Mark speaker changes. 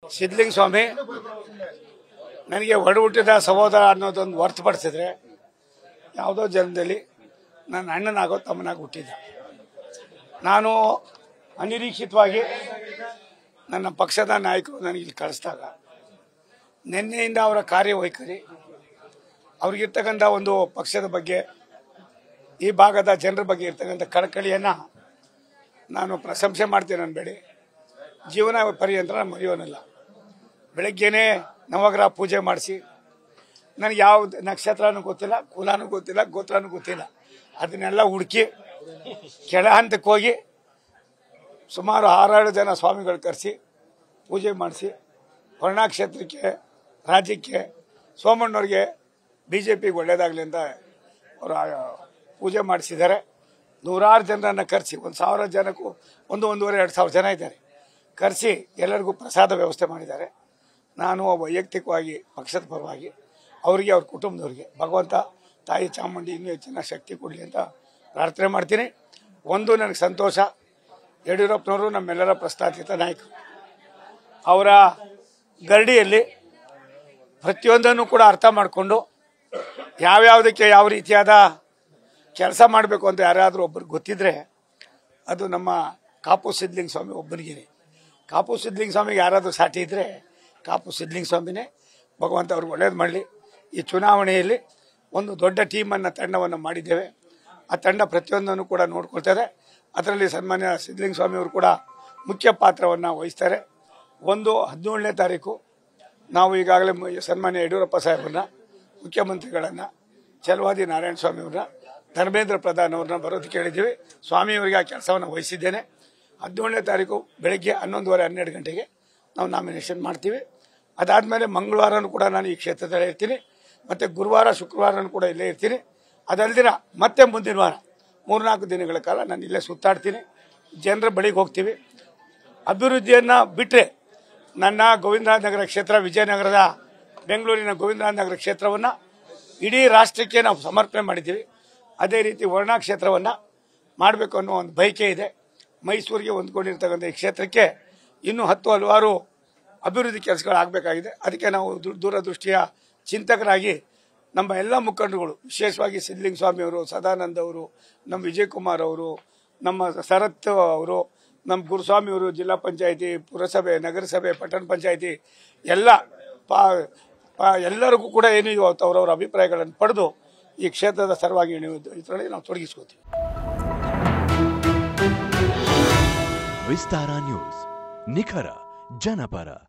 Speaker 1: ಸಿದ್ಲಿಂಗ ಸ್ವಾಮಿ ನನಗೆ ಒಡ ಹುಟ್ಟಿದ ಸಹೋದರ ಅನ್ನೋದೊಂದು ಹೊರತುಪಡಿಸಿದ್ರೆ ಯಾವುದೋ ಜನ್ಮದಲ್ಲಿ ನನ್ನ ಅಣ್ಣನಾಗೋ ತಮ್ಮನಾಗಿ ಹುಟ್ಟಿದ್ದ ನಾನು ಅನಿರೀಕ್ಷಿತವಾಗಿ ನನ್ನ ಪಕ್ಷದ ನಾಯಕರು ನನಗೆ ಇಲ್ಲಿ ಕಳಿಸಿದಾಗ ನಿನ್ನೆಯಿಂದ ಅವರ ಕಾರ್ಯವೈಖರಿ ಅವ್ರಿಗಿರ್ತಕ್ಕಂಥ ಒಂದು ಪಕ್ಷದ ಬಗ್ಗೆ ಈ ಭಾಗದ ಜನರ ಬಗ್ಗೆ ಇರ್ತಕ್ಕಂಥ ಕಳಕಳಿಯನ್ನು ನಾನು ಪ್ರಶಂಸೆ ಮಾಡ್ತೀನಿ ಅನ್ಬೇಡಿ ಜೀವನ ಪರ್ಯಂತರ ನಾನು ಮರೆಯೋನಲ್ಲ ಬೆಳಗ್ಗೆನೇ ನವಗ್ರಹ ಪೂಜೆ ಮಾಡಿಸಿ ನನಗೆ ಯಾವ ನಕ್ಷತ್ರನೂ ಗೊತ್ತಿಲ್ಲ ಕುಲನೂ ಗೊತ್ತಿಲ್ಲ ಗೋತ್ರನೂ ಗೊತ್ತಿಲ್ಲ ಅದನ್ನೆಲ್ಲ ಹುಡುಕಿ ಕೆಳ ಹಂತಕ್ಕೆ ಹೋಗಿ ಸುಮಾರು ಆರೇಳು ಜನ ಸ್ವಾಮಿಗಳು ಕರೆಸಿ ಪೂಜೆ ಮಾಡಿಸಿ ವರ್ಣಾ ಕ್ಷೇತ್ರಕ್ಕೆ ರಾಜ್ಯಕ್ಕೆ ಸೋಮಣ್ಣವ್ರಿಗೆ ಬಿ ಜೆ ಪಿಗೆ ಒಳ್ಳೇದಾಗಲಿ ಅಂತ ಅವರು ಪೂಜೆ ಮಾಡಿಸಿದ್ದಾರೆ ನೂರಾರು ಜನರನ್ನು ಕರೆಸಿ ಒಂದು ಸಾವಿರ ಜನಕ್ಕೂ ಒಂದು ಒಂದೂವರೆ ಎರಡು ಸಾವಿರ ಜನ ಇದ್ದಾರೆ ಕರೆಸಿ ಎಲ್ಲರಿಗೂ ಪ್ರಸಾದ ವ್ಯವಸ್ಥೆ ಮಾಡಿದ್ದಾರೆ ನಾನು ವೈಯಕ್ತಿಕವಾಗಿ ಪಕ್ಷದ ಪರವಾಗಿ ಅವರಿಗೆ ಅವ್ರ ಕುಟುಂಬದವ್ರಿಗೆ ಭಗವಂತ ತಾಯಿ ಚಾಮುಂಡಿ ಇನ್ನೂ ಹೆಚ್ಚಿನ ಶಕ್ತಿ ಕೊಡಲಿ ಅಂತ ಪ್ರಾರ್ಥನೆ ಮಾಡ್ತೀನಿ ಒಂದು ನನಗೆ ಸಂತೋಷ ಯಡಿಯೂರಪ್ಪನವರು ನಮ್ಮೆಲ್ಲರ ಪ್ರಸ್ತಾಪಿತ ನಾಯಕರು ಅವರ ಗರಡಿಯಲ್ಲಿ ಪ್ರತಿಯೊಂದನ್ನು ಕೂಡ ಅರ್ಥ ಮಾಡಿಕೊಂಡು ಯಾವ್ಯಾವುದಕ್ಕೆ ಯಾವ ರೀತಿಯಾದ ಕೆಲಸ ಮಾಡಬೇಕು ಅಂತ ಯಾರಾದರೂ ಒಬ್ಬರಿಗೆ ಗೊತ್ತಿದ್ರೆ ಅದು ನಮ್ಮ ಕಾಪು ಸಿದ್ಲಿಂಗ ಸ್ವಾಮಿ ಒಬ್ಬನಿಗೆ ಕಾಪು ಸಿದ್ಲಿಂಗ ಸ್ವಾಮಿಗೆ ಯಾರಾದರೂ ಸಾಟಿ ಇದ್ದರೆ ಕಾಪು ಸಿದ್ಲಿಂಗ ಸ್ವಾಮಿನೇ ಭಗವಂತ ಅವ್ರಿಗೆ ಒಳ್ಳೇದು ಮಾಡಲಿ ಈ ಚುನಾವಣೆಯಲ್ಲಿ ಒಂದು ದೊಡ್ಡ ಟೀಮನ್ನು ತಂಡವನ್ನು ಮಾಡಿದ್ದೇವೆ ಆ ತಂಡ ಪ್ರತಿಯೊಂದನ್ನು ಕೂಡ ನೋಡ್ಕೊಳ್ತಾರೆ ಅದರಲ್ಲಿ ಸನ್ಮಾನ್ಯ ಸಿದ್ಲಿಂಗ ಸ್ವಾಮಿ ಅವರು ಕೂಡ ಮುಖ್ಯ ಪಾತ್ರವನ್ನು ವಹಿಸ್ತಾರೆ ಒಂದು ಹದಿನೇಳನೇ ತಾರೀಕು ನಾವು ಈಗಾಗಲೇ ಮ- ಸನ್ಮಾನ್ಯ ಯಡಿಯೂರಪ್ಪ ಸಾಹೇಬ್ರನ್ನ ಮುಖ್ಯಮಂತ್ರಿಗಳನ್ನು ಛಲವಾದಿ ನಾರಾಯಣ ಸ್ವಾಮಿ ಅವ್ರನ್ನ ಧರ್ಮೇಂದ್ರ ಪ್ರಧಾನ್ ಅವ್ರನ್ನ ಬರೋದಕ್ಕೆ ಹೇಳಿದ್ದೀವಿ ಸ್ವಾಮಿಯವರಿಗೆ ಆ ಕೆಲಸವನ್ನು ವಹಿಸಿದ್ದೇನೆ ಹದಿನೇಳನೇ ತಾರೀಕು ಬೆಳಗ್ಗೆ ಹನ್ನೊಂದುವರೆ ಹನ್ನೆರಡು ಗಂಟೆಗೆ ನಾವು ನಾಮಿನೇಷನ್ ಮಾಡ್ತೀವಿ ಅದಾದಮೇಲೆ ಮಂಗಳವಾರನೂ ಕೂಡ ನಾನು ಈ ಕ್ಷೇತ್ರದಲ್ಲಿ ಇರ್ತೀನಿ ಮತ್ತು ಗುರುವಾರ ಶುಕ್ರವಾರನೂ ಕೂಡ ಇಲ್ಲೇ ಇರ್ತೀನಿ ಅದಲ್ದಿರ ಮತ್ತೆ ಮುಂದಿನ ವಾರ ಮೂರ್ನಾಲ್ಕು ದಿನಗಳ ಕಾಲ ನಾನು ಇಲ್ಲೇ ಸುತ್ತಾಡ್ತೀನಿ ಜನರ ಬಳಿಗೆ ಹೋಗ್ತೀವಿ ಅಭಿವೃದ್ಧಿಯನ್ನು ಬಿಟ್ಟರೆ ನನ್ನ ಗೋವಿಂದರಾಜ ನಗರ ಕ್ಷೇತ್ರ ವಿಜಯನಗರದ ಬೆಂಗಳೂರಿನ ಗೋವಿಂದರಾಜ ನಗರ ಕ್ಷೇತ್ರವನ್ನು ಇಡೀ ರಾಷ್ಟ್ರಕ್ಕೆ ನಾವು ಸಮರ್ಪಣೆ ಮಾಡಿದ್ದೀವಿ ಅದೇ ರೀತಿ ವರ್ಣಾ ಕ್ಷೇತ್ರವನ್ನು ಮಾಡಬೇಕು ಅನ್ನೋ ಒಂದು ಬಯಕೆ ಇದೆ ಮೈಸೂರಿಗೆ ಹೊಂದ್ಕೊಂಡಿರ್ತಕ್ಕಂಥ ಈ ಕ್ಷೇತ್ರಕ್ಕೆ ಇನ್ನೂ ಹತ್ತು ಹಲವಾರು ಅಭಿವೃದ್ಧಿ ಕೆಲಸಗಳಾಗಬೇಕಾಗಿದೆ ಅದಕ್ಕೆ ನಾವು ದು- ದೂರದೃಷ್ಟಿಯ ಚಿಂತಕರಾಗಿ ನಮ್ಮ ಎಲ್ಲ ಮುಖಂಡರುಗಳು ವಿಶೇಷವಾಗಿ ಸಿದ್ಲಿಂಗ ಸ್ವಾಮಿ ಅವರು ಸದಾನಂದ ಅವರು ನಮ್ಮ ವಿಜಯ್ ಕುಮಾರ್ ಅವರು ನಮ್ಮ ಶರತ್ ಅವರು ನಮ್ಮ ಗುರುಸ್ವಾಮಿ ಅವರು ಜಿಲ್ಲಾ ಪಂಚಾಯಿತಿ ಪುರಸಭೆ ನಗರಸಭೆ ಪಟ್ಟಣ ಪಂಚಾಯಿತಿ ಎಲ್ಲ ಪಾ ಪಾ- ಎಲ್ಲರಿಗೂ ಕೂಡ ಏನು ಇವತ್ತು ಅವರವರ ಅಭಿಪ್ರಾಯಗಳನ್ನು ಪಡೆದು ಈ ಕ್ಷೇತ್ರದ ಸರ್ವಾಗಿ ಇದರಲ್ಲಿ ನಾವು ತೊಡಗಿಸ್ಕೋತೀವಿ
Speaker 2: ವಿಸ್ತಾರ ನ್ಯೂಸ್ ನಿಖರ ಜನಪರ